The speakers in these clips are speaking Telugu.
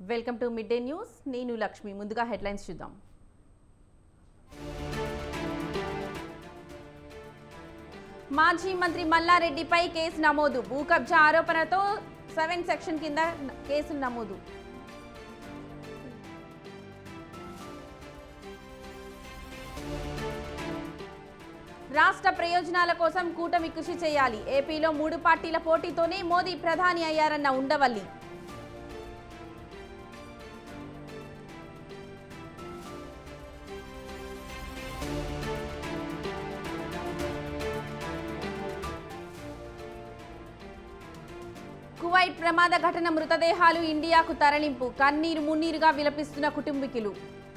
welcome to midday news నేను లక్ష్మి ముందుగా హెడ్లైన్స్ చూద్దాం మాజీ మంత్రి మల్లారెడ్డిపై కేసు నమోదు భూ కబ్జా ఆరోపణతో సెవెన్ సెక్షన్ కింద కేసు నమోదు రాష్ట్ర ప్రయోజనాల కోసం కూటమి కృషి చేయాలి ఏపీలో మూడు పార్టీల పోటీతోనే మోదీ ప్రధాని అయ్యారన్న ఉండవల్లి కువైట్ ప్రమాద ఘటన మృతదేహాలు ఇండియాకు తరలింపు కన్నీరు మున్నీరుగా విలపిస్తున్న కుటుంబీకులు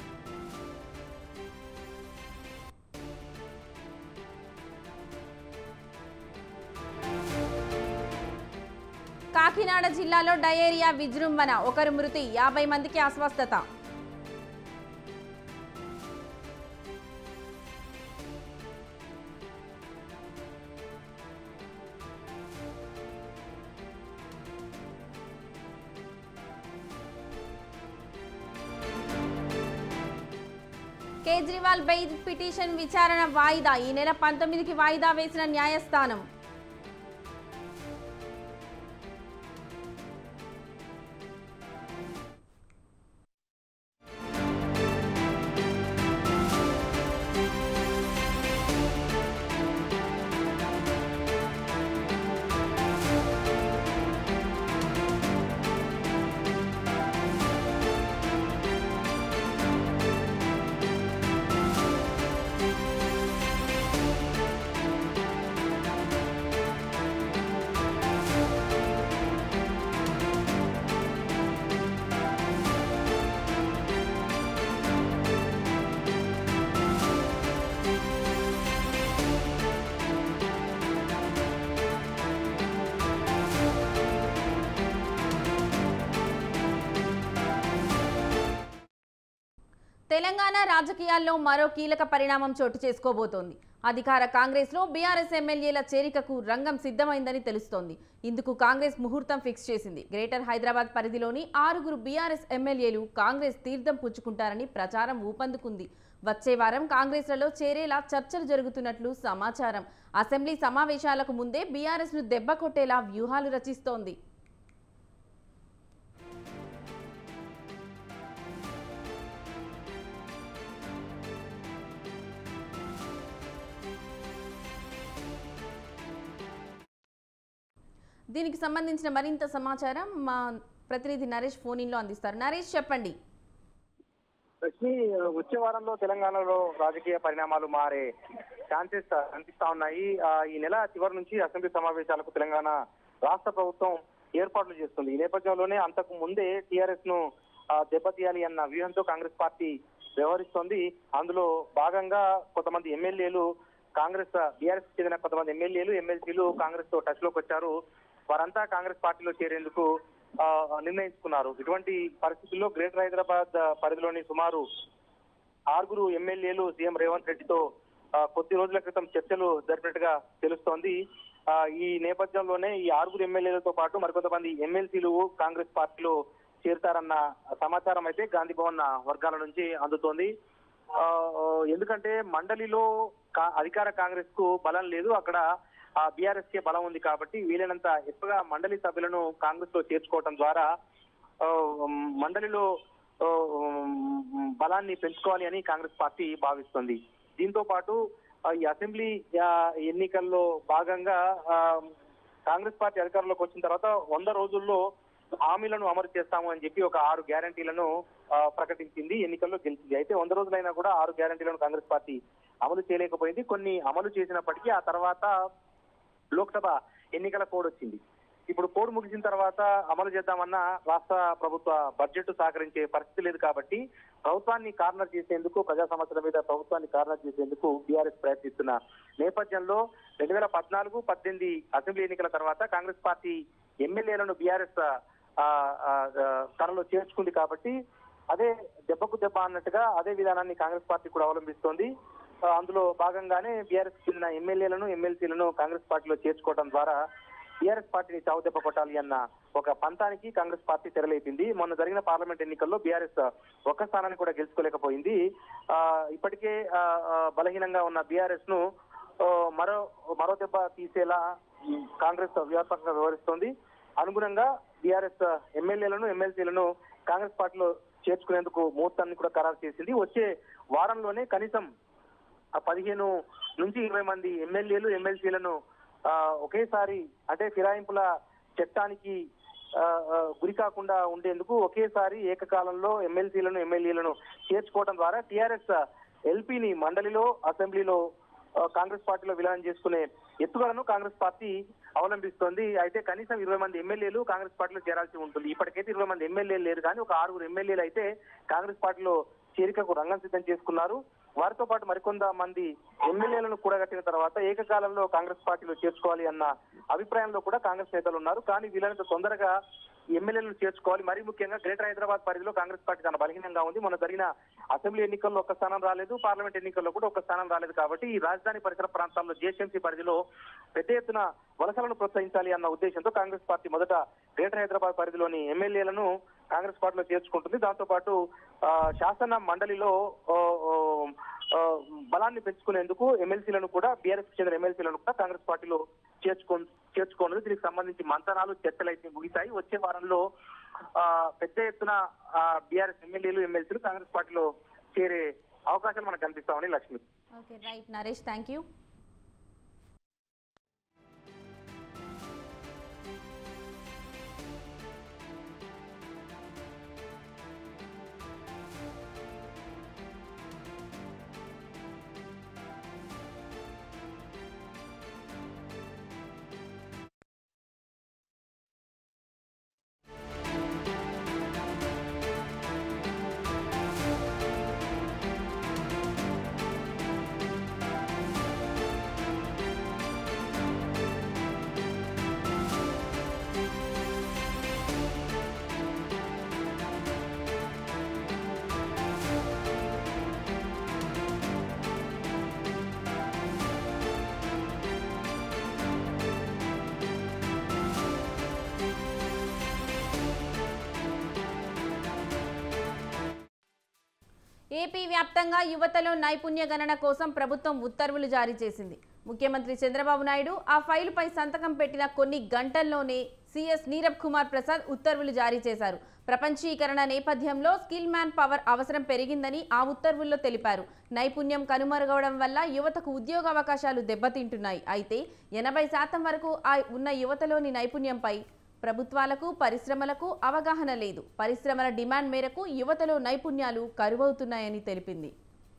కాకినాడ జిల్లాలో డయేరియా విజృంభణ ఒకరు మృతి యాభై మందికి అస్వస్థత కేజ్రీవాల్ బెయిల్ పిటిషన్ విచారణ వాయిదా ఈ నెల పంతొమ్మిదికి వాయిదా వేసిన న్యాయస్థానం తెలంగాణ రాజకీయాల్లో మరో కీలక పరిణామం చోటు చేసుకోబోతోంది అధికార కాంగ్రెస్లో బీఆర్ఎస్ ఎమ్మెల్యేల చేరికకు రంగం సిద్ధమైందని తెలుస్తోంది ఇందుకు కాంగ్రెస్ ముహూర్తం ఫిక్స్ చేసింది గ్రేటర్ హైదరాబాద్ పరిధిలోని ఆరుగురు బీఆర్ఎస్ ఎమ్మెల్యేలు కాంగ్రెస్ తీర్థం పుచ్చుకుంటారని ప్రచారం ఊపందుకుంది వచ్చే వారం కాంగ్రెస్లలో చేరేలా చర్చలు జరుగుతున్నట్లు సమాచారం అసెంబ్లీ సమావేశాలకు ముందే బీఆర్ఎస్ను దెబ్బ కొట్టేలా వ్యూహాలు రచిస్తోంది దీనికి సంబంధించిన మరింత సమాచారం మా ప్రతినిధి నరేష్ ఫోన్ ఇన్లో అందిస్తారు నరేష్ చెప్పండి లక్ష్మి వచ్చే వారంలో తెలంగాణలో రాజకీయ పరిణామాలు మారే ఛాన్సెస్ కనిపిస్తా ఉన్నాయి ఆ, ఈ నెల చివరి నుంచి అసెంబ్లీ సమావేశాలకు తెలంగాణ రాష్ట్ర ప్రభుత్వం ఏర్పాట్లు చేస్తుంది ఈ నేపథ్యంలోనే అంతకు ముందే టీఆర్ఎస్ ను ఆ, దెబ్బతీయాలి అన్న వ్యూహంతో కాంగ్రెస్ పార్టీ వ్యవహరిస్తోంది అందులో భాగంగా కొంతమంది ఎమ్మెల్యేలు కాంగ్రెస్ బీఆర్ఎస్ చెందిన కొంతమంది ఎమ్మెల్యేలు ఎమ్మెల్సీలు కాంగ్రెస్ తో టచ్ లోకి వచ్చారు వారంతా కాంగ్రెస్ పార్టీలో చేరేందుకు ఆ, నిర్ణయించుకున్నారు ఇటువంటి పరిస్థితుల్లో గ్రేటర్ హైదరాబాద్ పరిధిలోని సుమారు ఆరుగురు ఎమ్మెల్యేలు సీఎం రేవంత్ రెడ్డితో ఆ, కొద్ది రోజుల క్రితం చర్చలు జరిపినట్టుగా తెలుస్తోంది ఆ, ఈ నేపథ్యంలోనే ఈ ఆరుగురు ఎమ్మెల్యేలతో పాటు మరికొంతమంది ఎమ్మెల్సీలు కాంగ్రెస్ పార్టీలో చేరుతారన్న సమాచారం అయితే గాంధీ భవన్ వర్గాల నుంచి అందుతోంది ఆ, ఎందుకంటే మండలిలో కా- అధికార కాంగ్రెస్ కు బలం లేదు అక్కడ బీఆర్ఎస్ కే బలం ఉంది కాబట్టి వీలైనంత ఎక్కువగా మండలి సభ్యులను కాంగ్రెస్ లో చేర్చుకోవడం ద్వారా ఆ, మండలిలో ఆ, బలాన్ని పెంచుకోవాలి అని కాంగ్రెస్ పార్టీ భావిస్తుంది దీంతో పాటు ఆ, ఈ అసెంబ్లీ ఆ, ఎన్నికల్లో భాగంగా ఆ, కాంగ్రెస్ పార్టీ అధికారంలోకి వచ్చిన తర్వాత వంద రోజుల్లో హామీలను అమలు చేస్తాము అని చెప్పి ఒక ఆరు గ్యారంటీలను ఆ, ప్రకటించింది ఎన్నికల్లో గెలిచింది అయితే వంద రోజులైనా కూడా ఆరు గ్యారంటీలను కాంగ్రెస్ పార్టీ అమలు చేయలేకపోయింది కొన్ని అమలు చేసినప్పటికీ ఆ తర్వాత లోక్సభ ఎన్నికల కోడ్ వచ్చింది ఇప్పుడు కోడ్ ముగిసిన తర్వాత అమలు చేద్దామన్న రాష్ట్ర ప్రభుత్వ బడ్జెట్ సహకరించే పరిస్థితి లేదు కాబట్టి ప్రభుత్వాన్ని కార్నర్ చేసేందుకు ప్రజా సమస్యల మీద ప్రభుత్వాన్ని కార్నర్ చేసేందుకు బీఆర్ఎస్ ప్రయత్నిస్తున్న నేపథ్యంలో రెండు వేల పద్నాలుగు పద్దెనిమిది అసెంబ్లీ ఎన్నికల తర్వాత కాంగ్రెస్ పార్టీ ఎమ్మెల్యేలను బీఆర్ఎస్ తనలో చేర్చుకుంది కాబట్టి అదే దెబ్బకు దెబ్బ అన్నట్టుగా అదే విధానాన్ని కాంగ్రెస్ పార్టీ కూడా అవలంబిస్తోంది ఆ, అందులో భాగంగానే బీఆర్ఎస్ చెందిన ఎమ్మెల్యేలను ఎమ్మెల్సీలను కాంగ్రెస్ పార్టీలో చేర్చుకోవడం ద్వారా బీఆర్ఎస్ పార్టీని చావుదెబ్బ కొట్టాలి అన్న ఒక పంతానికి కాంగ్రెస్ పార్టీ తెరలేపింది మొన్న జరిగిన పార్లమెంట్ ఎన్నికల్లో బీఆర్ఎస్ ఒక్క స్థానాన్ని కూడా గెలుచుకోలేకపోయింది ఆ, ఇప్పటికే ఆ, ఆ, బలహీనంగా ఉన్న బీఆర్ఎస్ ను ఆ, మరో మరో దెబ్బ తీసేలా ఉమ్, కాంగ్రెస్ వ్యూహాత్మకంగా వ్యవహరిస్తోంది అనుగుణంగా బీఆర్ఎస్ ఎమ్మెల్యేలను ఎమ్మెల్సీలను కాంగ్రెస్ పార్టీలో చేర్చుకునేందుకు ముహూర్తాన్ని కూడా ఖరారు చేసింది వచ్చే వారంలోనే కనీసం ఆ పదిహేను నుంచి ఇరవై మంది ఎమ్మెల్యేలు ఎమ్మెల్సీలను ఆ, ఒకేసారి అంటే ఫిరాయింపుల చట్టానికి ఆ, ఆ, గురి కాకుండా ఉండేందుకు ఒకేసారి ఏకకాలంలో ఎమ్మెల్సీలను ఎమ్మెల్యేలను చేర్చుకోవడం ద్వారా టీఆర్ఎస్ ఎల్పీని మండలిలో అసెంబ్లీలో ఆ, కాంగ్రెస్ పార్టీలో విలీనం చేసుకునే ఎత్తుగడను కాంగ్రెస్ పార్టీ అవలంబిస్తోంది అయితే కనీసం ఇరవై మంది ఎమ్మెల్యేలు కాంగ్రెస్ పార్టీలో చేరాల్సి ఉంటుంది ఇప్పటికైతే ఇరవై మంది ఎమ్మెల్యేలు లేరు కానీ ఒక ఆరుగురు ఎమ్మెల్యేలు అయితే కాంగ్రెస్ పార్టీలో చేరికకు రంగం సిద్ధం చేసుకున్నారు వారితో పాటు మరికొంత మంది ఎమ్మెల్యేలను కూడగట్టిన తర్వాత ఏకకాలంలో కాంగ్రెస్ పార్టీలో చేర్చుకోవాలి అన్న అభిప్రాయంలో కూడా కాంగ్రెస్ నేతలు ఉన్నారు కానీ వీలైనంత తొందరగా ఈ ఎమ్మెల్యేలను చేర్చుకోవాలి మరీ ముఖ్యంగా గ్రేటర్ హైదరాబాద్ పరిధిలో కాంగ్రెస్ పార్టీ చాలా బలహీనంగా ఉంది మొన్న జరిగిన అసెంబ్లీ ఎన్నికల్లో ఒక స్థానం రాలేదు పార్లమెంట్ ఎన్నికల్లో కూడా ఒక స్థానం రాలేదు కాబట్టి ఈ రాజధాని పరిసర ప్రాంతాల్లో జేహెచ్ఎంసీ పరిధిలో పెద్ద ఎత్తున వలసలను ప్రోత్సహించాలి అన్న ఉద్దేశంతో కాంగ్రెస్ పార్టీ మొదట గ్రేటర్ హైదరాబాద్ పరిధిలోని ఎమ్మెల్యేలను కాంగ్రెస్ పార్టీలో చేర్చుకుంటుంది దాంతో పాటు ఆ, శాసన మండలిలో ఆ, ఆ, ఆ, బలాన్ని పెంచుకునేందుకు ఎమ్మెల్సీలను కూడా బీఆర్ఎస్ చెందిన ఎమ్మెల్సీలను కూడా కాంగ్రెస్ పార్టీలో చేర్చుకో చేర్చుకోనుంది దీనికి సంబంధించి మంతనాలు చర్చలు అయితే ముగిశాయి వచ్చే వారంలో ఆ, పెద్ద ఎత్తున బీఆర్ఎస్ ఎమ్మెల్యేలు ఎమ్మెల్సీలు కాంగ్రెస్ పార్టీలో చేరే అవకాశాలు మనకు కనిపిస్తామని Lakshmi okay right Naresh thank you AP వ్యాప్తంగా యువతలో నైపుణ్య గణన కోసం ప్రభుత్వం ఉత్తర్వులు జారీ చేసింది ముఖ్యమంత్రి చంద్రబాబు నాయుడు ఆ ఫైలుపై సంతకం పెట్టిన కొన్ని గంటల్లోనే సీఎస్ నీరబ్ కుమార్ ప్రసాద్ ఉత్తర్వులు జారీ చేశారు ప్రపంచీకరణ నేపథ్యంలో స్కిల్ మ్యాన్ పవర్ అవసరం పెరిగిందని ఆ ఉత్తర్వుల్లో తెలిపారు నైపుణ్యం కనుమరుగవడం వల్ల యువతకు ఉద్యోగ అవకాశాలు దెబ్బతింటున్నాయి అయితే ఎనభై శాతం వరకు ఆ ఉన్న యువతలోని నైపుణ్యంపై ప్రభుత్వాలకు పరిశ్రమలకు అవగాహన లేదు పరిశ్రమల డిమాండ్ మేరకు యువతలో నైపుణ్యాలు కరువవుతున్నాయని తెలిపింది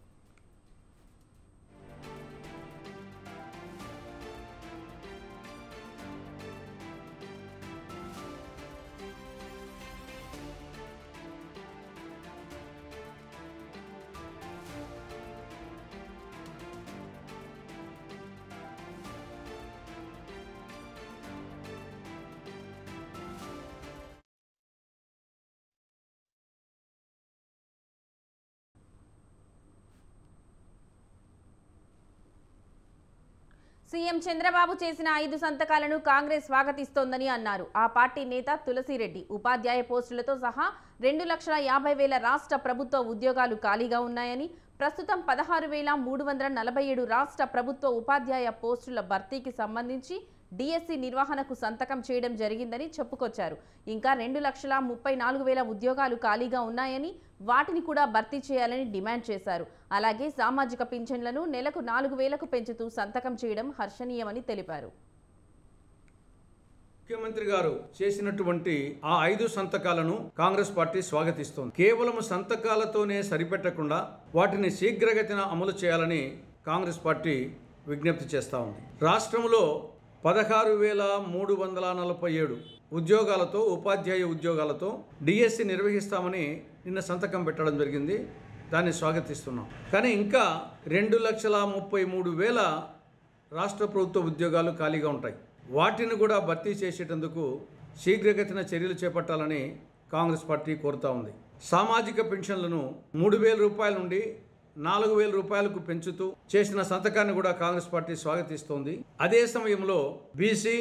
సీఎం చంద్రబాబు చేసిన ఐదు సంతకాలను కాంగ్రెస్ స్వాగతిస్తోందని అన్నారు ఆ పార్టీ నేత తులసిరెడ్డి ఉపాధ్యాయ పోస్టులతో సహా రెండు లక్షల యాభై వేల రాష్ట్ర ప్రభుత్వ ఉద్యోగాలు ఖాళీగా ఉన్నాయని ప్రస్తుతం పదహారు వేల మూడు వందల నలభై ఏడు రాష్ట్ర ప్రభుత్వ ఉపాధ్యాయ పోస్టుల భర్తీకి సంబంధించి డిఎస్సి నిర్వహణకు సంతకం చేయడం జరిగిందని చెప్పుకొచ్చారు ఇంకా రెండు లక్షల ముప్పై నాలుగు వేల ఉద్యోగాలు ఖాళీగా ఉన్నాయని వాటిని కూడా భర్తీ చేయాలని డిమాండ్ చేశారు అలాగే సామాజిక పింఛన్లను నెలకు నాలుగు వేలకు పెంచుతూ సంతకం చేయడం హర్షణీయమని తెలిపారు ముఖ్యమంత్రి గారు చేసినటువంటి ఆ ఐదు సంతకాలను కాంగ్రెస్ పార్టీ స్వాగతిస్తోంది కేవలం సంతకాలతోనే సరిపెట్టకుండా వాటిని శీఘ్రగతిన అమలు చేయాలని కాంగ్రెస్ పార్టీ విజ్ఞప్తి చేస్తూ ఉంది రాష్ట్రంలో పదహారు వేల మూడు వందల నలభై ఏడు ఉద్యోగాలతో ఉపాధ్యాయ ఉద్యోగాలతో డిఎస్సి నిర్వహిస్తామని నిన్న సంతకం పెట్టడం జరిగింది దాన్ని స్వాగతిస్తున్నాం కానీ ఇంకా రెండు లక్షల ముప్పై మూడు వేల రాష్ట్ర ప్రభుత్వ ఉద్యోగాలు ఖాళీగా ఉంటాయి వాటిని కూడా భర్తీ చేసేటందుకు శీఘ్రగతిన చర్యలు చేపట్టాలని కాంగ్రెస్ పార్టీ కోరుతా ఉంది సామాజిక పెన్షన్లను మూడు వేల రూపాయల నుండి నాలుగు వేల రూపాయలకు పెంచుతూ చేసిన సంతకాన్ని కూడా కాంగ్రెస్ పార్టీ స్వాగతిస్తోంది అదే సమయంలో బీసీ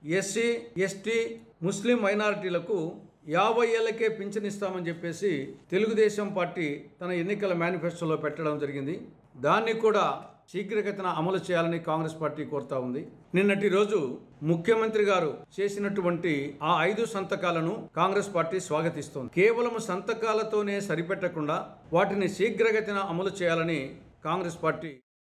ఎస్సీ ఎస్టీ ముస్లిం మైనారిటీలకు యాభై ఏళ్లకే పింఛనిస్తామని చెప్పేసి తెలుగుదేశం పార్టీ తన ఎన్నికల మేనిఫెస్టోలో పెట్టడం జరిగింది దాన్ని కూడా శీఘ్రగతిన అమలు చేయాలని కాంగ్రెస్ పార్టీ కోరుతా ఉంది నిన్నటి రోజు ముఖ్యమంత్రి గారు చేసినటువంటి ఆ ఐదు సంతకాలను కాంగ్రెస్ పార్టీ స్వాగతిస్తోంది కేవలం సంతకాలతోనే సరిపెట్టకుండా వాటిని శీఘ్రగతిన అమలు చేయాలని కాంగ్రెస్ పార్టీ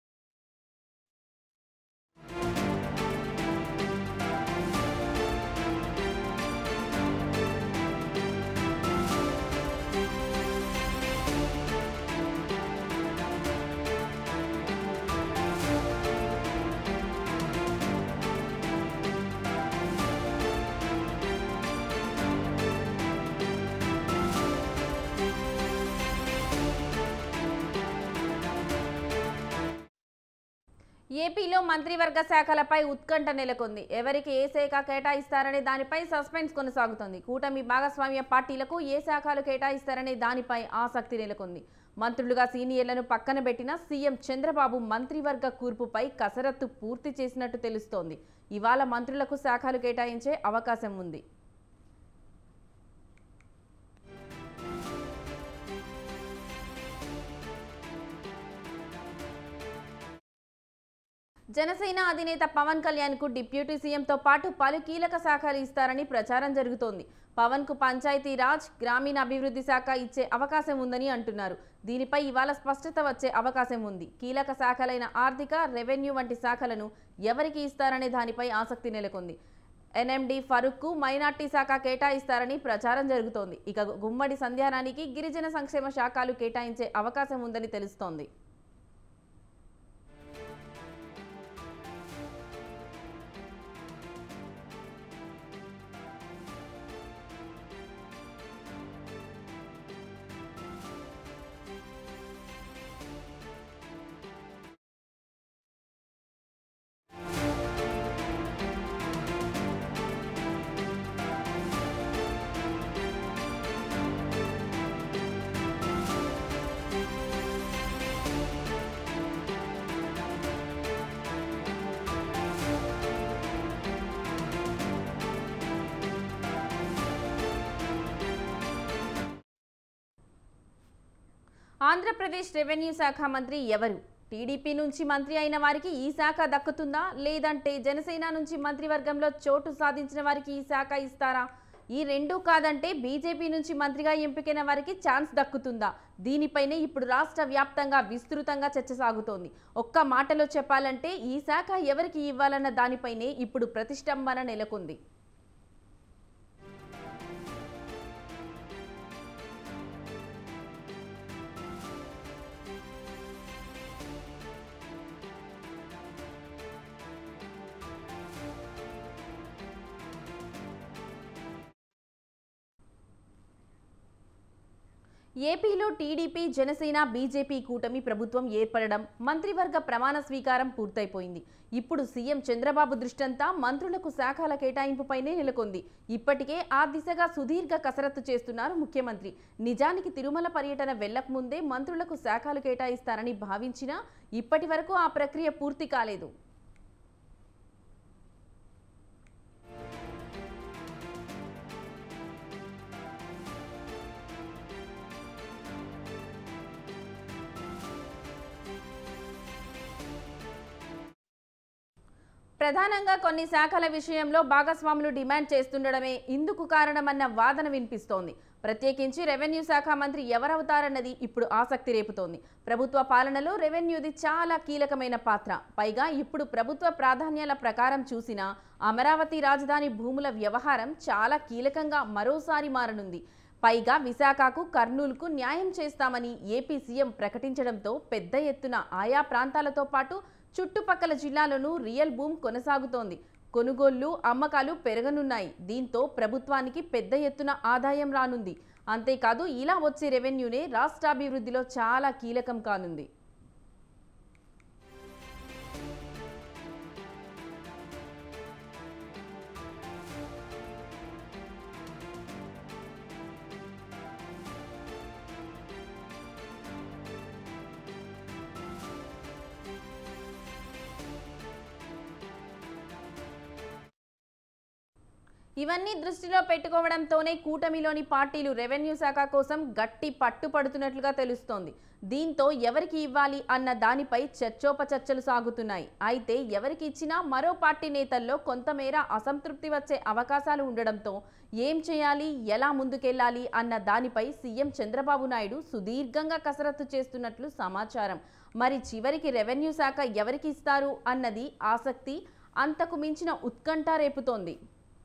ఏపీలో మంత్రివర్గ శాఖలపై ఉత్కంఠ నెలకొంది ఎవరికి ఏ శాఖ కేటాయిస్తారనే దానిపై సస్పెన్స్ కొనసాగుతోంది కూటమి భాగస్వామ్య పార్టీలకు ఏ శాఖలు కేటాయిస్తారనే దానిపై ఆసక్తి నెలకొంది మంత్రులుగా సీనియర్లను పక్కన పెట్టిన సీఎం చంద్రబాబు మంత్రివర్గ కూర్పుపై కసరత్తు పూర్తి చేసినట్టు తెలుస్తోంది ఇవాళ మంత్రులకు శాఖలు కేటాయించే అవకాశం ఉంది జనసేన అధినేత పవన్ కళ్యాణ్ కు డిప్యూటీ సీఎంతో పాటు పలు కీలక శాఖలు ఇస్తారని ప్రచారం జరుగుతోంది పవన్ కు పంచాయతీ రాజ్ గ్రామీణ అభివృద్ధి శాఖ ఇచ్చే అవకాశం ఉందని అంటున్నారు దీనిపై ఇవాళ స్పష్టత వచ్చే అవకాశం ఉంది కీలక శాఖలైన ఆర్థిక రెవెన్యూ వంటి శాఖలను ఎవరికి ఇస్తారనే దానిపై ఆసక్తి నెలకొంది ఎన్ఎండి ఫరూక్కు మైనార్టీ శాఖ కేటాయిస్తారని ప్రచారం జరుగుతోంది ఇక గుమ్మడి సంధ్యారానికి గిరిజన సంక్షేమ శాఖలు కేటాయించే అవకాశం ఉందని తెలుస్తోంది ఆంధ్రప్రదేశ్ రెవెన్యూ శాఖ మంత్రి ఎవరు టీడీపీ నుంచి మంత్రి అయిన వారికి ఈ శాఖ దక్కుతుందా లేదంటే జనసేన నుంచి మంత్రివర్గంలో చోటు సాధించిన వారికి ఈ శాఖ ఇస్తారా ఈ రెండు కాదంటే బీజేపీ నుంచి మంత్రిగా ఎంపికైన వారికి ఛాన్స్ దక్కుతుందా దీనిపైనే ఇప్పుడు రాష్ట్ర వ్యాప్తంగా విస్తృతంగా చర్చ సాగుతోంది ఒక్క మాటలో చెప్పాలంటే ఈ శాఖ ఎవరికి ఇవ్వాలన్న దానిపైనే ఇప్పుడు ప్రతిష్టంభన నెలకొంది ఏపీలో టీడీపీ జనసేన బీజేపీ కూటమి ప్రభుత్వం ఏర్పడడం మంత్రివర్గ ప్రమాణ స్వీకారం పూర్తయిపోయింది ఇప్పుడు సీఎం చంద్రబాబు దృష్టంతా మంత్రులకు శాఖల కేటాయింపుపైనే నెలకొంది ఇప్పటికే ఆ దిశగా సుదీర్ఘ కసరత్తు చేస్తున్నారు ముఖ్యమంత్రి నిజానికి తిరుమల పర్యటన వెళ్లక ముందే మంత్రులకు శాఖలు కేటాయిస్తారని భావించినా ఇప్పటి వరకు ఆ ప్రక్రియ పూర్తి కాలేదు ప్రధానంగా కొన్ని శాఖల విషయంలో భాగస్వాములు డిమాండ్ చేస్తుండడమే ఇందుకు కారణమన్న వాదన వినిపిస్తోంది ప్రత్యేకించి రెవెన్యూ శాఖ మంత్రి ఎవరవుతారన్నది ఇప్పుడు ఆసక్తి రేపుతోంది ప్రభుత్వ పాలనలో రెవెన్యూది చాలా కీలకమైన పాత్ర పైగా ఇప్పుడు ప్రభుత్వ ప్రాధాన్యాల ప్రకారం చూసినా అమరావతి రాజధాని భూముల వ్యవహారం చాలా కీలకంగా మరోసారి మారనుంది పైగా విశాఖకు కర్నూలుకు న్యాయం చేస్తామని ఏపీ సీఎం ప్రకటించడంతో పెద్ద ఎత్తున ఆయా ప్రాంతాలతో పాటు చుట్టుపక్కల జిల్లాలోనూ రియల్ బూమ్ కొనసాగుతోంది కొనుగోళ్లు అమ్మకాలు పెరగనున్నాయి దీంతో ప్రభుత్వానికి పెద్ద ఎత్తున ఆదాయం రానుంది అంతేకాదు ఇలా వచ్చే రెవెన్యూనే రాష్ట్రాభివృద్ధిలో చాలా కీలకం కానుంది ఇవన్నీ దృష్టిలో పెట్టుకోవడంతోనే కూటమిలోని పార్టీలు రెవెన్యూ శాఖ కోసం గట్టి పట్టుపడుతున్నట్లుగా తెలుస్తోంది దీంతో ఎవరికి ఇవ్వాలి అన్న దానిపై చర్చోపచర్చలు సాగుతున్నాయి అయితే ఎవరికి ఇచ్చినా మరో పార్టీ నేతల్లో కొంతమేర అసంతృప్తి వచ్చే అవకాశాలు ఉండడంతో ఏం చేయాలి ఎలా ముందుకెళ్లాలి అన్న దానిపై సీఎం చంద్రబాబు నాయుడు సుదీర్ఘంగా కసరత్తు చేస్తున్నట్లు సమాచారం మరి చివరికి రెవెన్యూ శాఖ ఎవరికి ఇస్తారు అన్నది ఆసక్తి అంతకు మించిన ఉత్కంఠ రేపుతోంది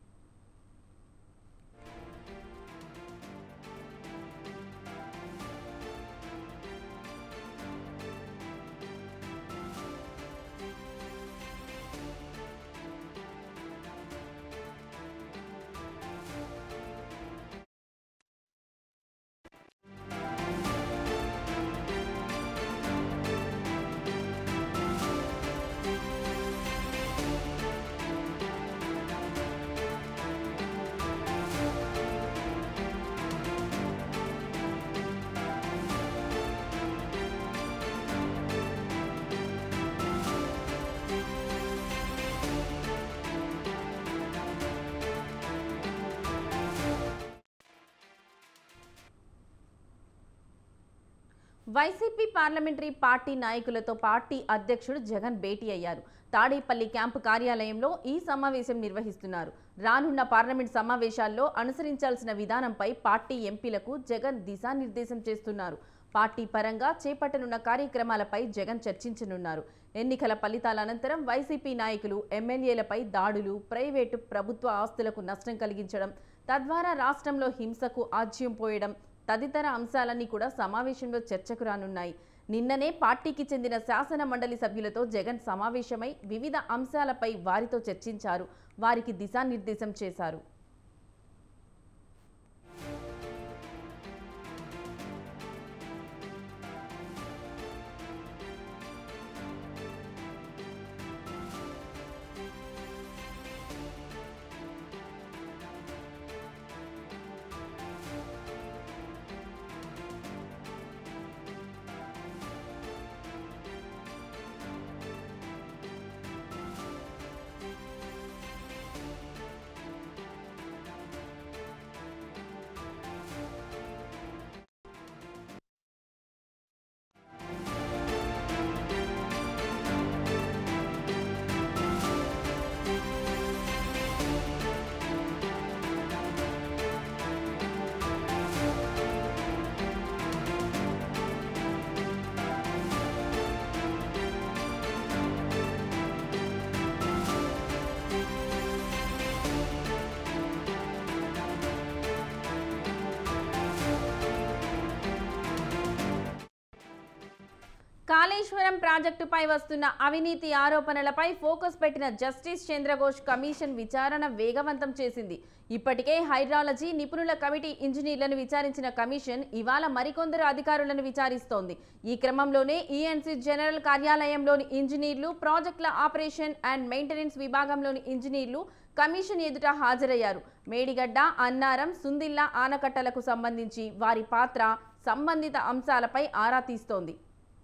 వైసీపీ పార్లమెంటరీ పార్టీ నాయకులతో పార్టీ అధ్యక్షుడు జగన్ భేటీ అయ్యారు తాడేపల్లి క్యాంపు కార్యాలయంలో ఈ సమావేశం నిర్వహిస్తున్నారు రానున్న పార్లమెంట్ సమావేశాల్లో అనుసరించాల్సిన విధానంపై పార్టీ ఎంపీలకు జగన్ దిశానిర్దేశం చేస్తున్నారు పార్టీ పరంగా చేపట్టనున్న కార్యక్రమాలపై జగన్ చర్చించనున్నారు ఎన్నికల ఫలితాల అనంతరం వైసీపీ నాయకులు ఎమ్మెల్యేలపై దాడులు ప్రైవేటు ప్రభుత్వ ఆస్తులకు నష్టం కలిగించడం తద్వారా రాష్ట్రంలో హింసకు ఆజ్యం పోయడం తదితర అంశాలన్నీ కూడా సమావేశంలో చర్చకు రానున్నాయి నిన్ననే పార్టీకి చెందిన శాసన మండలి సభ్యులతో జగన్ సమావేశమై వివిధ అంశాలపై వారితో చర్చించారు వారికి దిశానిర్దేశం చేశారు కాళేశ్వరం ప్రాజెక్టుపై వస్తున్న అవినీతి ఆరోపణలపై ఫోకస్ పెట్టిన జస్టిస్ చంద్రఘోష్ కమిషన్ విచారణ వేగవంతం చేసింది ఇప్పటికే హైడ్రాలజీ నిపుణుల కమిటీ ఇంజనీర్లను విచారించిన కమిషన్ ఇవాళ మరికొందరు అధికారులను విచారిస్తోంది ఈ క్రమంలోనే ఈఎన్సీ జనరల్ కార్యాలయంలోని ఇంజనీర్లు ప్రాజెక్టుల ఆపరేషన్ అండ్ మెయింటెనెన్స్ విభాగంలోని ఇంజనీర్లు కమిషన్ ఎదుట హాజరయ్యారు మేడిగడ్డ అన్నారం సుందిల్లా ఆనకట్టలకు సంబంధించి వారి పాత్ర సంబంధిత అంశాలపై ఆరా తీస్తోంది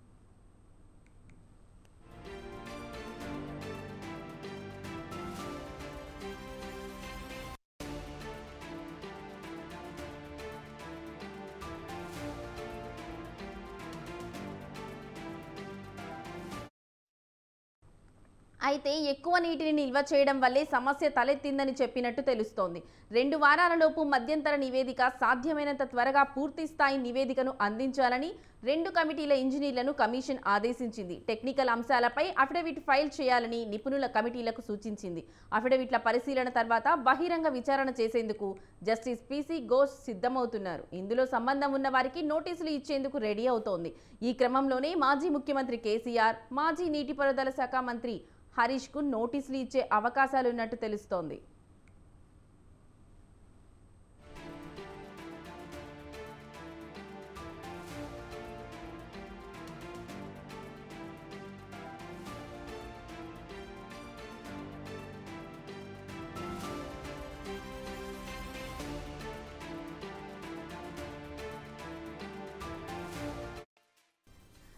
అయితే ఎక్కువ నీటిని నిల్వ చేయడం వల్లే సమస్య తలెత్తిందని చెప్పినట్టు తెలుస్తోంది రెండు వారాలలోపు మధ్యంతర నివేదిక సాధ్యమైనంత త్వరగా పూర్తి స్థాయి నివేదికను అందించాలని రెండు కమిటీల ఇంజనీర్లను కమిషన్ ఆదేశించింది టెక్నికల్ అంశాలపై అఫిడవిట్ ఫైల్ చేయాలని నిపుణుల కమిటీలకు సూచించింది అఫిడవిట్ల పరిశీలన తర్వాత బహిరంగ విచారణ చేసేందుకు జస్టిస్ పిసి ఘోష్ సిద్ధమవుతున్నారు ఇందులో సంబంధం ఉన్న వారికి నోటీసులు ఇచ్చేందుకు రెడీ అవుతోంది ఈ క్రమంలోనే మాజీ ముఖ్యమంత్రి కేసీఆర్ మాజీ నీటిపారుదల శాఖ మంత్రి హరీష్కు నోటీసులు ఇచ్చే అవకాశాలున్నట్టు తెలుస్తోంది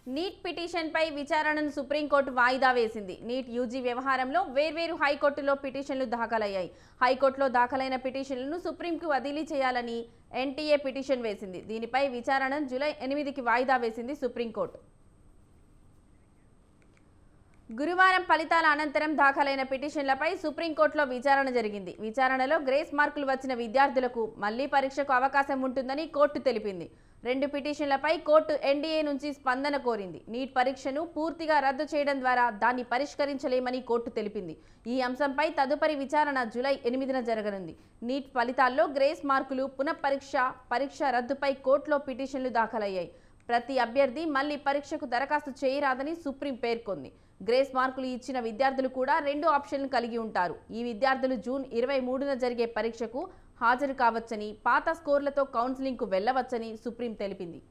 నీట్ పిటిషన్పై విచారణను సుప్రీంకోర్టు వాయిదా వేసింది నీట్ యూజీ వ్యవహారంలో వేర్వేరు హైకోర్టులో పిటిషన్లు దాఖలయ్యాయి హైకోర్టులో దాఖలైన పిటిషన్లను సుప్రీంకు బదిలీ చేయాలని ఎన్టీఏ పిటిషన్ వేసింది దీనిపై విచారణను జూలై ఎనిమిదికి వాయిదా వేసింది సుప్రీంకోర్టు గురువారం ఫలితాల అనంతరం దాఖలైన పిటిషన్లపై సుప్రీంకోర్టులో విచారణ జరిగింది విచారణలో గ్రేస్ మార్కులు వచ్చిన విద్యార్థులకు మళ్లీ పరీక్షకు అవకాశం ఉంటుందని కోర్టు తెలిపింది రెండు పిటిషన్లపై కోర్టు ఎన్డీఏ నుంచి స్పందన కోరింది నీట్ పరీక్షను పూర్తిగా రద్దు చేయడం ద్వారా దాన్ని పరిష్కరించలేమని కోర్టు తెలిపింది ఈ అంశంపై తదుపరి విచారణ జూలై ఎనిమిదిన జరగనుంది నీట్ ఫలితాల్లో గ్రేస్ మార్కులు పునఃపరీక్ష పరీక్ష రద్దుపై కోర్టులో పిటిషన్లు దాఖలయ్యాయి ప్రతి అభ్యర్థి మళ్లీ పరీక్షకు దరఖాస్తు చేయరాదని సుప్రీం పేర్కొంది గ్రేస్ మార్కులు ఇచ్చిన విద్యార్థులు కూడా రెండు ఆప్షన్లు కలిగి ఉంటారు ఈ విద్యార్థులు జూన్ ఇరవై మూడున జరిగే పరీక్షకు హాజరు కావచ్చని పాత స్కోర్లతో కౌన్సిలింగ్కు వెళ్లవచ్చని సుప్రీం తెలిపింది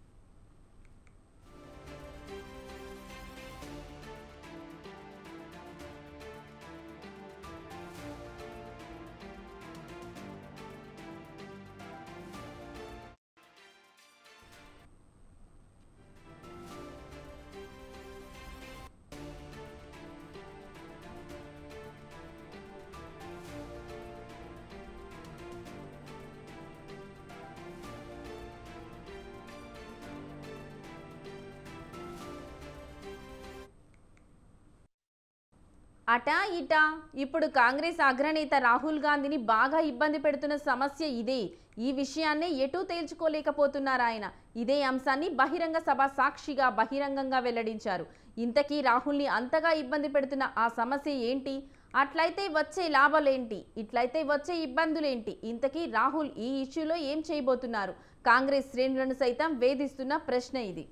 అటా ఇటా ఇప్పుడు కాంగ్రెస్ అగ్రనేత రాహుల్ గాంధీని బాగా ఇబ్బంది పెడుతున్న సమస్య ఇదే ఈ విషయాన్నే ఎటూ తేల్చుకోలేకపోతున్నారు ఆయన ఇదే అంశాన్ని బహిరంగ సభ సాక్షిగా బహిరంగంగా వెల్లడించారు ఇంతకీ రాహుల్ని అంతగా ఇబ్బంది పెడుతున్న ఆ సమస్య ఏంటి అట్లయితే వచ్చే లాభాలేంటి ఇట్లయితే వచ్చే ఇబ్బందులేంటి ఇంతకీ రాహుల్ ఈ ఇష్యూలో ఏం చేయబోతున్నారు కాంగ్రెస్ శ్రేణులను సైతం వేధిస్తున్న ప్రశ్న ఇది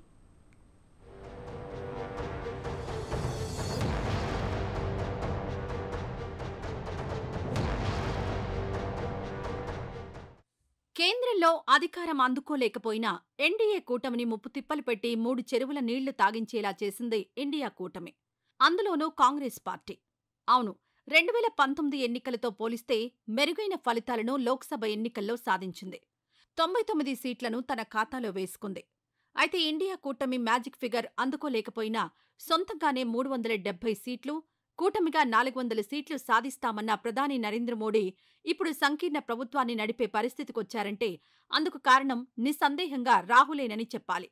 కేంద్రంలో అధికారం అందుకోలేకపోయినా ఎన్డీఏ కూటమిని ముప్పు తిప్పలు పెట్టి మూడు చెరువుల నీళ్లు తాగించేలా చేసింది ఇండియా కూటమి అందులోనూ కాంగ్రెస్ పార్టీ అవును రెండు వేల పంతొమ్మిది ఎన్నికలతో పోలిస్తే మెరుగైన ఫలితాలను లోక్సభ ఎన్నికల్లో సాధించింది తొంభై తొమ్మిది సీట్లను తన ఖాతాలో వేసుకుంది అయితే ఇండియా కూటమి మ్యాజిక్ ఫిగర్ అందుకోలేకపోయినా సొంతంగానే మూడు వందల డెబ్బై సీట్లు కూటమిగా నాలుగు వందల సీట్లు సాధిస్తామన్న ప్రధాని నరేంద్ర మోడీ ఇప్పుడు సంకీర్ణ ప్రభుత్వాన్ని నడిపే పరిస్థితికొచ్చారంటే అందుకు కారణం నిస్సందేహంగా రాహులేనని చెప్పాలి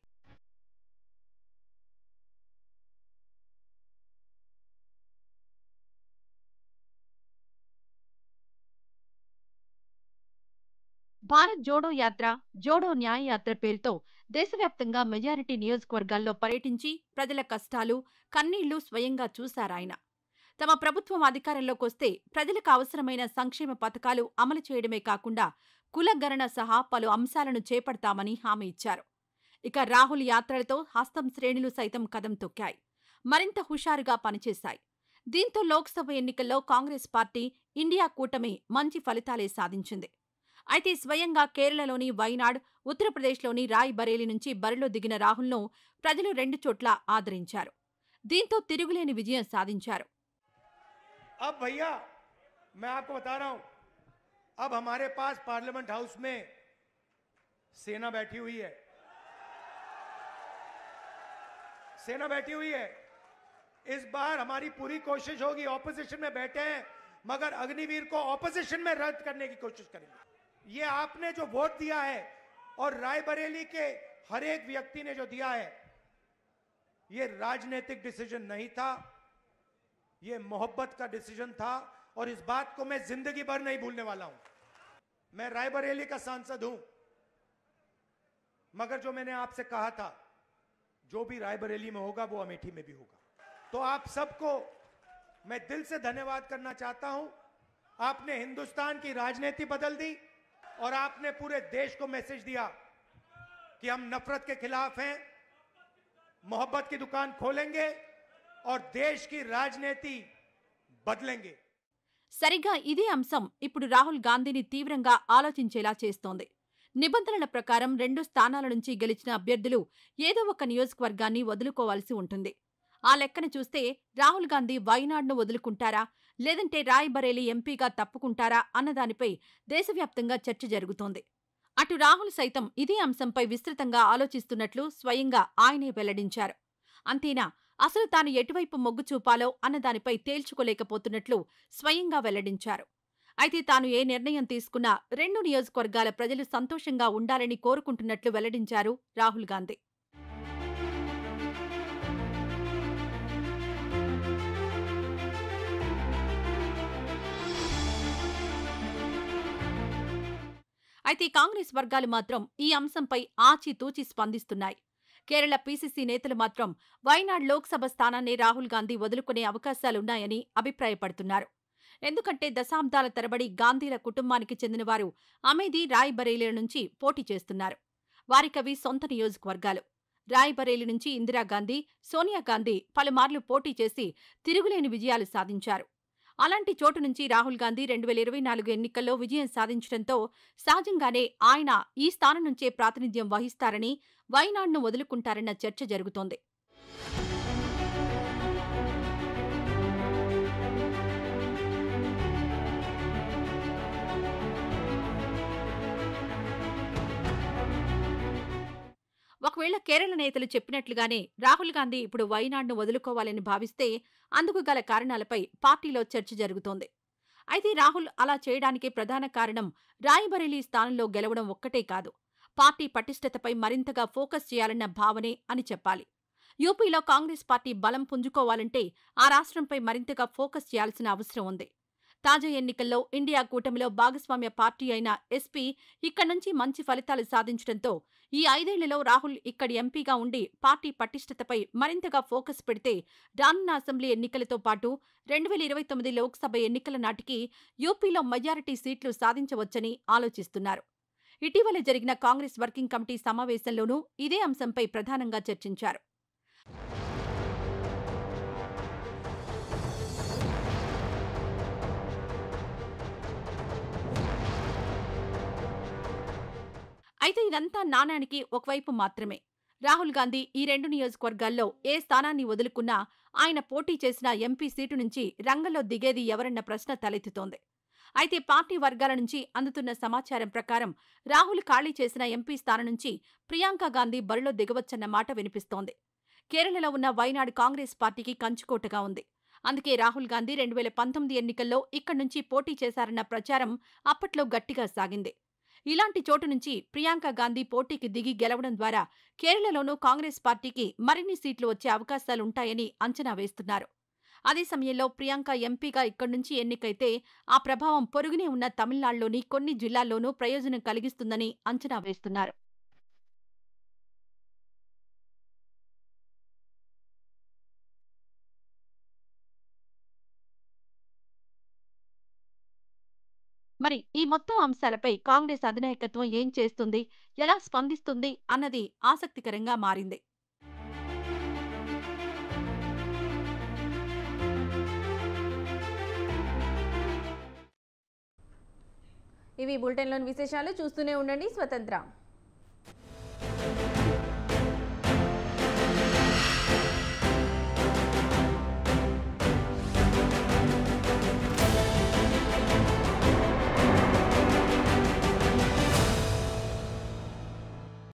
భారత్ జోడో యాత్ర జోడో న్యాయ యాత్ర పేరుతో దేశవ్యాప్తంగా మెజారిటీ నియోజకవర్గాల్లో పర్యటించి ప్రజల కష్టాలు కన్నీళ్లు స్వయంగా చూశారాయన తమ ప్రభుత్వం అధికారంలోకొస్తే ప్రజలకు అవసరమైన సంక్షేమ పథకాలు అమలు చేయడమే కాకుండా కులగణన సహా పలు అంశాలను చేపడతామని హామీ ఇచ్చారు ఇక రాహుల్ యాత్రలతో హస్తం శ్రేణులు సైతం కదం తొక్కాయి మరింత హుషారుగా పనిచేశాయి దీంతో లోక్సభ ఎన్నికల్లో కాంగ్రెస్ పార్టీ ఇండియా కూటమి మంచి ఫలితాలే సాధించింది అయితే స్వయంగా కేరళలోని వైనాడ్ ఉత్తరప్రదేశ్లోని రాయ్ బరేలీ నుంచి బరిలో దిగిన రాహుల్ను ప్రజలు రెండు చోట్ల ఆదరించారు దీంతో తిరుగులేని విజయం సాధించారు अब भैया मैं आपको बता रहा हूं अब हमारे पास पार्लियामेंट हाउस में सेना बैठी हुई है सेना बैठी हुई है इस बार हमारी पूरी कोशिश होगी ऑपोजिशन में बैठे हैं मगर अग्निवीर को ऑपोजिशन में रद्द करने की कोशिश करेंगे ये आपने जो वोट दिया है और रायबरेली के हर एक व्यक्ति ने जो दिया है ये राजनीतिक डिसीजन नहीं था ये मोहब्बत का डिसीजन था और इस बात को मैं जिंदगी भर नहीं भूलने वाला हूं मैं रायबरेली का सांसद हूं मगर जो मैंने आपसे कहा था जो भी रायबरेली में होगा वो अमेठी में भी होगा तो आप सबको मैं दिल से धन्यवाद करना चाहता हूं आपने हिंदुस्तान की राजनीति बदल दी और आपने पूरे देश को मैसेज दिया कि हम नफरत के खिलाफ हैं मोहब्बत की दुकान खोलेंगे और देश की राजनीति बदलेंगे సరిగా ఇదే అంశం ఇప్పుడు రాహుల్ గాంధీని తీవ్రంగా ఆలోచించేలా చేస్తోంది నిబంధనల ప్రకారం రెండు స్థానాల నుంచి గెలిచిన అభ్యర్థులు ఏదో ఒక నియోజకవర్గాన్ని వదులుకోవాల్సి ఉంటుంది ఆ లెక్కన చూస్తే రాహుల్ గాంధీ వైనాడ్ను వదులుకుంటారా లేదంటే రాయ్ బరేలీ ఎంపీగా తప్పుకుంటారా అన్నదానిపై దేశవ్యాప్తంగా చర్చ జరుగుతోంది అటు రాహుల్ సైతం ఇదే అంశంపై విస్తృతంగా ఆలోచిస్తున్నట్లు స్వయంగా ఆయనే వెల్లడించారు అంతేనా అసలు తాను ఎటువైపు మొగ్గు చూపాలో అన్న దానిపై తేల్చుకోలేకపోతున్నట్లు స్వయంగా వెల్లడించారు అయితే తాను ఏ నిర్ణయం తీసుకున్నా రెండు నియోజకవర్గాల ప్రజలు సంతోషంగా ఉండాలని కోరుకుంటున్నట్లు వెల్లడించారు రాహుల్ గాంధీ అయితే కాంగ్రెస్ వర్గాలు మాత్రం ఈ అంశంపై ఆచితూచి స్పందిస్తున్నాయి కేరళ పీసీసీ నేతలు మాత్రం వైనాడ్ లోక్సభ స్థానాన్ని రాహుల్ గాంధీ వదులుకునే అవకాశాలున్నాయని అభిప్రాయపడుతున్నారు ఎందుకంటే దశాబ్దాల తరబడి గాంధీల కుటుంబానికి చెందినవారు అమేధీ రాయ్బరేలీల నుంచి పోటీ చేస్తున్నారు వారికవి సొంత నియోజకవర్గాలు రాయ్బరేలీ నుంచి ఇందిరాగాంధీ సోనియా గాంధీ పలుమార్లు పోటీ చేసి తిరుగులేని విజయాలు సాధించారు అలాంటి చోటు నుంచి రాహుల్ గాంధీ రెండు వేల ఇరవై నాలుగు ఎన్నికల్లో విజయం సాధించడంతో సహజంగానే ఆయన ఈ స్థానం నుంచే ప్రాతినిధ్యం వహిస్తారని వైనాడ్ను వదులుకుంటారన్న చర్చ జరుగుతోంది ఒకవేళ కేరళ నేతలు చెప్పినట్లుగానే రాహుల్ గాంధీ ఇప్పుడు వైనాడ్ను వదులుకోవాలని భావిస్తే అందుకు గల కారణాలపై పార్టీలో చర్చ జరుగుతోంది అయితే రాహుల్ అలా చేయడానికి ప్రధాన కారణం రాయ్బరేలీ స్థానంలో గెలవడం ఒక్కటే కాదు పార్టీ పటిష్టతపై మరింతగా ఫోకస్ చేయాలన్న భావనే అని చెప్పాలి యూపీలో కాంగ్రెస్ పార్టీ బలం పుంజుకోవాలంటే ఆ రాష్ట్రంపై మరింతగా ఫోకస్ చేయాల్సిన అవసరం ఉంది తాజా ఎన్నికల్లో ఇండియా కూటమిలో భాగస్వామ్య పార్టీ అయిన ఎస్పీ ఇక్కడి నుంచి మంచి ఫలితాలు సాధించడంతో ఈ ఐదేళ్లలో రాహుల్ ఇక్కడి ఎంపీగా ఉండి పార్టీ పటిష్టతపై మరింతగా ఫోకస్ పెడితే రానున్న అసెంబ్లీ ఎన్నికలతో పాటు రెండు వేల ఇరవై తొమ్మిది లోక్సభ ఎన్నికల నాటికి యూపీలో మెజారిటీ సీట్లు సాధించవచ్చని ఆలోచిస్తున్నారు ఇటీవల జరిగిన కాంగ్రెస్ వర్కింగ్ కమిటీ సమావేశంలోనూ ఇదే అంశంపై ప్రధానంగా చర్చించారు అయితే ఇదంతా నాణానికి ఒకవైపు మాత్రమే రాహుల్ గాంధీ ఈ రెండు నియోజకవర్గాల్లో ఏ స్థానాన్ని వదులుకున్నా ఆయన పోటీ చేసిన ఎంపీ సీటు నుంచి రంగంలో దిగేది ఎవరన్న ప్రశ్న తలెత్తుతోంది అయితే పార్టీ వర్గాల నుంచి అందుతున్న సమాచారం ప్రకారం రాహుల్ ఖాళీ చేసిన ఎంపీ స్థానం నుంచి ప్రియాంక గాంధీ బరిలో దిగవచ్చన్న మాట వినిపిస్తోంది కేరళలో ఉన్న వైనాడు కాంగ్రెస్ పార్టీకి కంచుకోటగా ఉంది అందుకే రాహుల్ గాంధీ రెండు వేల పంతొమ్మిది ఎన్నికల్లో ఇక్కడి నుంచి పోటీ చేశారన్న ప్రచారం అప్పట్లో గట్టిగా సాగింది ఇలాంటి చోటు నుంచి ప్రియాంక గాంధీ పోటీకి దిగి గెలవడం ద్వారా కేరళలోనూ కాంగ్రెస్ పార్టీకి మరిన్ని సీట్లు వచ్చే అవకాశాలుంటాయని అంచనా వేస్తున్నారు అదే సమయంలో ప్రియాంక ఎంపీగా ఇక్కడి నుంచి ఎన్నికైతే ఆ ప్రభావం పొరుగునే ఉన్న తమిళనాడులోని కొన్ని జిల్లాల్లోనూ ప్రయోజనం కలిగిస్తుందని అంచనా వేస్తున్నారు మరి ఈ మొత్తం అంశాలపై కాంగ్రెస్ అధినాయకత్వం ఏం చేస్తుంది ఎలా స్పందిస్తుంది అన్నది ఆసక్తికరంగా మారింది ఇవి బులెటిన్లోని విశేషాలు చూస్తూనే ఉండండి స్వతంత్ర